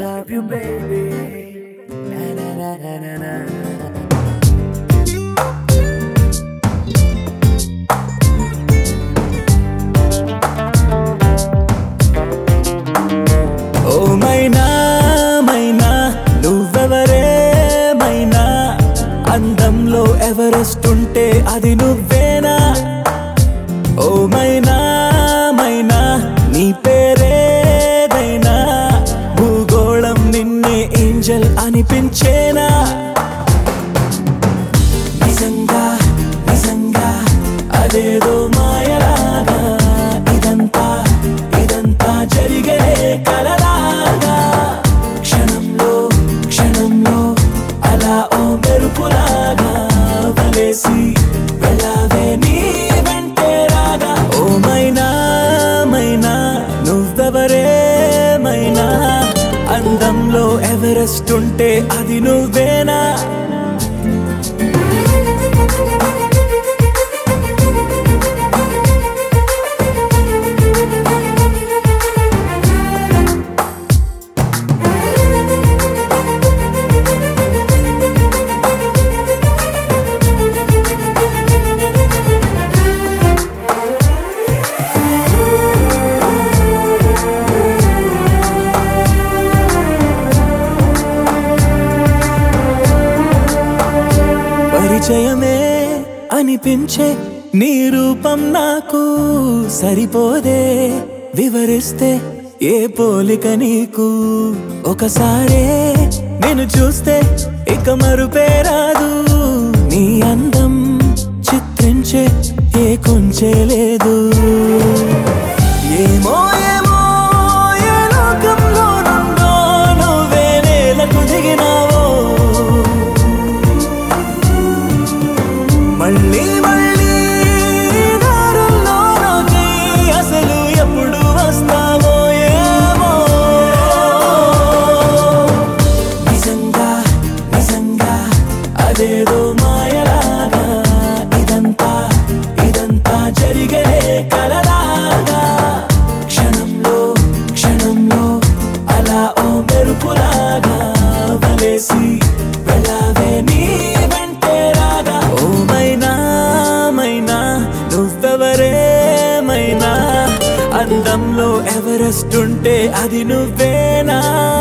love you, baby. Na, na, na, na, na, na. ఓ మైనా మైనా నువ్వెవరే మైనా అందంలో Everest ఉంటే అది నువ్వేనా ఓ మైనా మైనా నీ పేరేదైనా భూగోళం నిన్నే ఏంజల్ అనిపించేనా నిజంగా నిజంగా అదేదో మాయలాగా ఇదంతా ఇదంతా జరిగే కలలాగా క్షణంలో క్షణంలో అలా ఓ మెరుపులాగా వలేసి వెళ్ళావే నీ వెంటే రాగా ఓ మైనా మైనా నువ్వెవరే మైనా అందంలో ఎవరెస్ట్ ఉంటే అది నువ్వేనా పరిచయమే అనిపించే నీ రూపం నాకు సరిపోదే వివరిస్తే ఏ పోలిక నీకు ఒకసారే నేను చూస్తే ఇక మరుపే రాదు నీ అందం చిత్రించే ఏ కొంచె లేదు ఏమో ఏమో ఏ లోకంలో నుండో నువ్వే నేలకు దిగినావో మళ్ళీ మళ్ళీ దారుల్లోకి అసలు ఎప్పుడు వస్తావో ఏమో నిజంగా నిజంగా అదేదో మాయలాగా ఇదంతా ఇదంతా జరిగే కలలాగా క్షణంలో క్షణంలో అలా ఓ మెరుపులాగా వలేసి వెళ్ళావే నీ వెంటే రాగా ఓ మైనా మైనా నువ్వెవరే మైనా అందంలో ఎవరెస్ట్ ఉంటే అది నువ్వేనా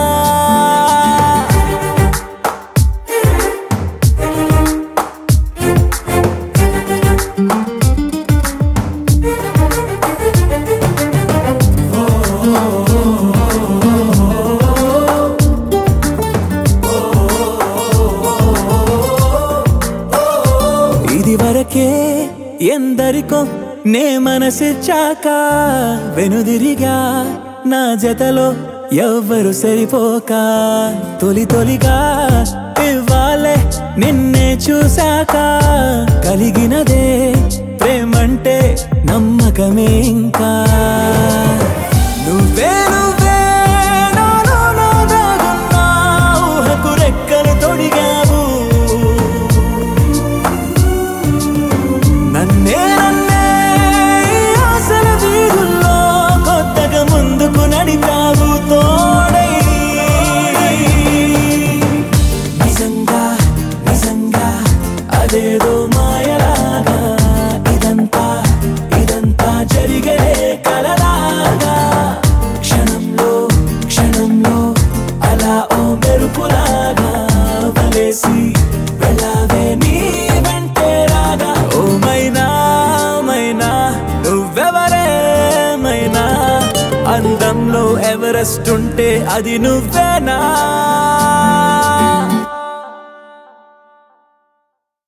ఇది వరకే ఎందరికో నే మనసిచ్చాక వెనుదిరిగా నా జతలో ఎవ్వరు సరిపోక తొలి తొలిగా ఇవ్వాలే నిన్నే చూశాక కలిగినదే ప్రేమంటే నమ్మకమే ఇంకా నువ్వే నువ్వే నాలో నా దాగున్నా ఊహకు రెక్కలు తొడిగావు నన్నే నన్నే ఈ ఆశల వీధుల్లో కొత్తగా ముందుకు నడిపావు తోడై నిజంగా నిజంగా అదేదో మాయలాగా ఇదంతా ఇదంతా జరిగే కలలాగా క్షణంలో క్షణంలో అలా ఓ మెరుపులాగా వలేసి వెళ్ళావే నీ వెంటే రాగా ఓ మైనా మైనా నువ్వెవరే మైనా అందంలో ఎవరెస్ట్ ఉంటే అది నువ్వేనా